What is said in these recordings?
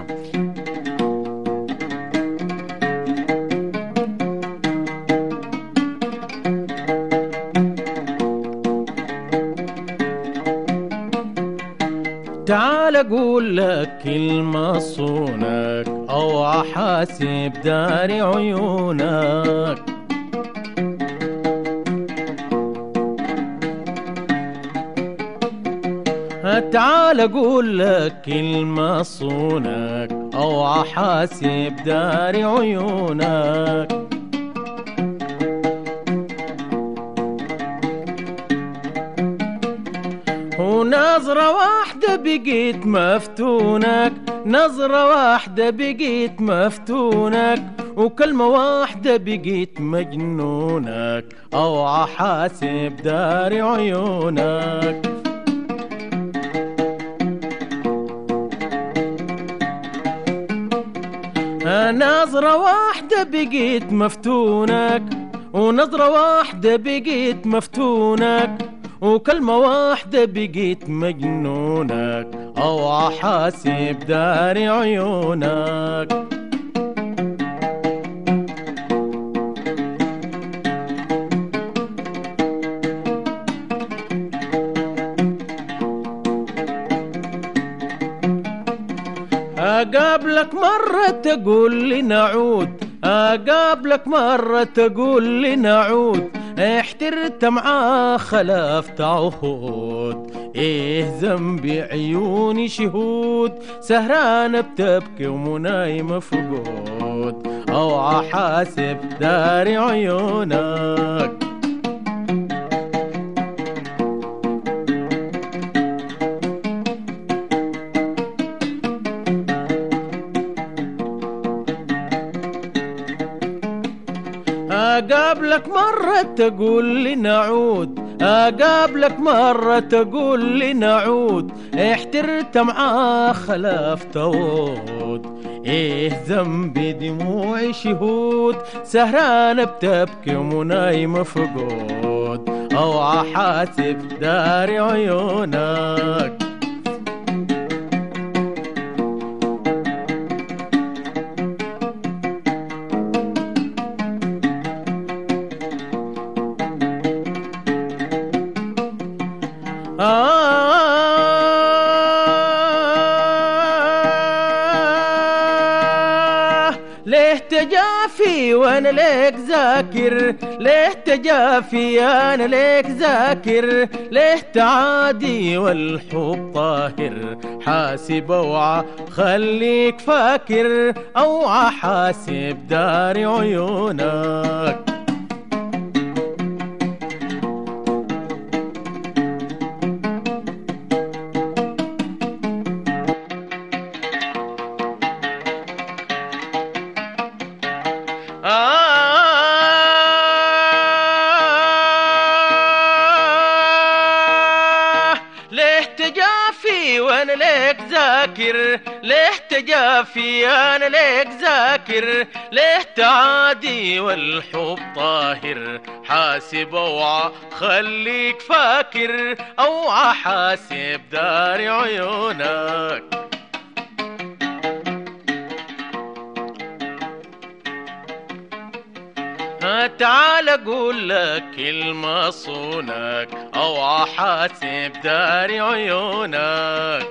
تعال اقول لك كلمة صونك او احاسب داري عيونك تعال اقول لك كلمة صونك او احاسب داري عيونك ونظرة واحدة بقيت مفتونك نظرة واحدة بقيت مفتونك وكلمة واحدة بقيت مجنونك أو عحاسب داري عيونك نظرة واحدة بقيت مفتونك ونظرة واحدة بقيت مفتونك وكلمة واحدة بقيت مجنونك أو عحاسب داري عيونك أقابلك مرة تقول لي نعود أقابلك مرة تقول لي نعود احترت معاه خلفت عهود ايه ذنبي عيوني شهود سهران بتبكي ومناي مفقود او عحاسب داري عيونك أقابلك مرة تقول لي نعود أقابلك مرة تقول لي نعود احترت معاه خلفت عود ايه ذنبي دموعي شهود سهرانة بتبكي ومناي مفقود او عحاسب داري عيونك آه ليه تجافي وانا ليك ذاكر ليه تجافي انا ليك ذاكر ليه تعادي والحب طاهر حاسب اوعى خليك فاكر اوعى حاسب داري عيونك آه ليه تجافي وانا ليك ذاكر ليه تجافي انا ليك ذاكر ليه تعادي والحب طاهر حاسب اوعى خليك فاكر اوعى حاسب داري عيونك تعال اقول لك كلمة صونك او حاسب داري عيونك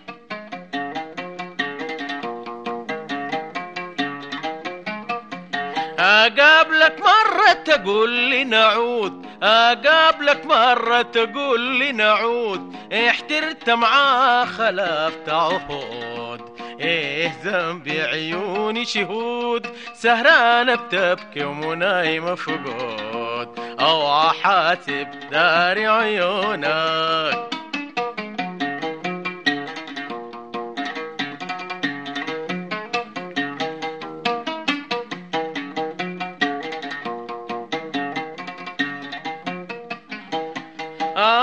اقابلك مرة تقول لي نعود اقابلك مرة تقول لي نعود احترت معاه خلفت عهود ايه ذنبي عيوني شهود سهرانة بتبكي ومناي مفقود او حاسب داري عيونك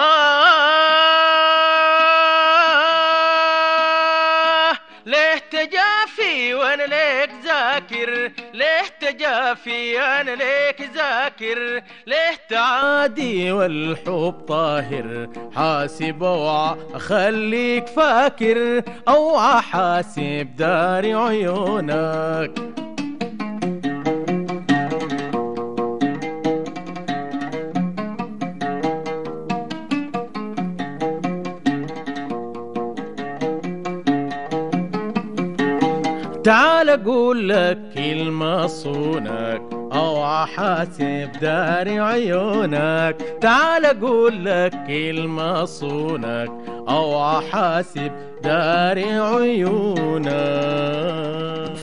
آه ليه تجا تجافي وانا ليك ذاكر ليه تجافي انا ليك ذاكر ليه تعادي والحب طاهر حاسب اوعى خليك فاكر اوعى حاسب داري عيونك تعال اقول لك كلمة صونك او حاسب داري عيونك تعال اقول لك كلمة صونك او حاسب داري عيونك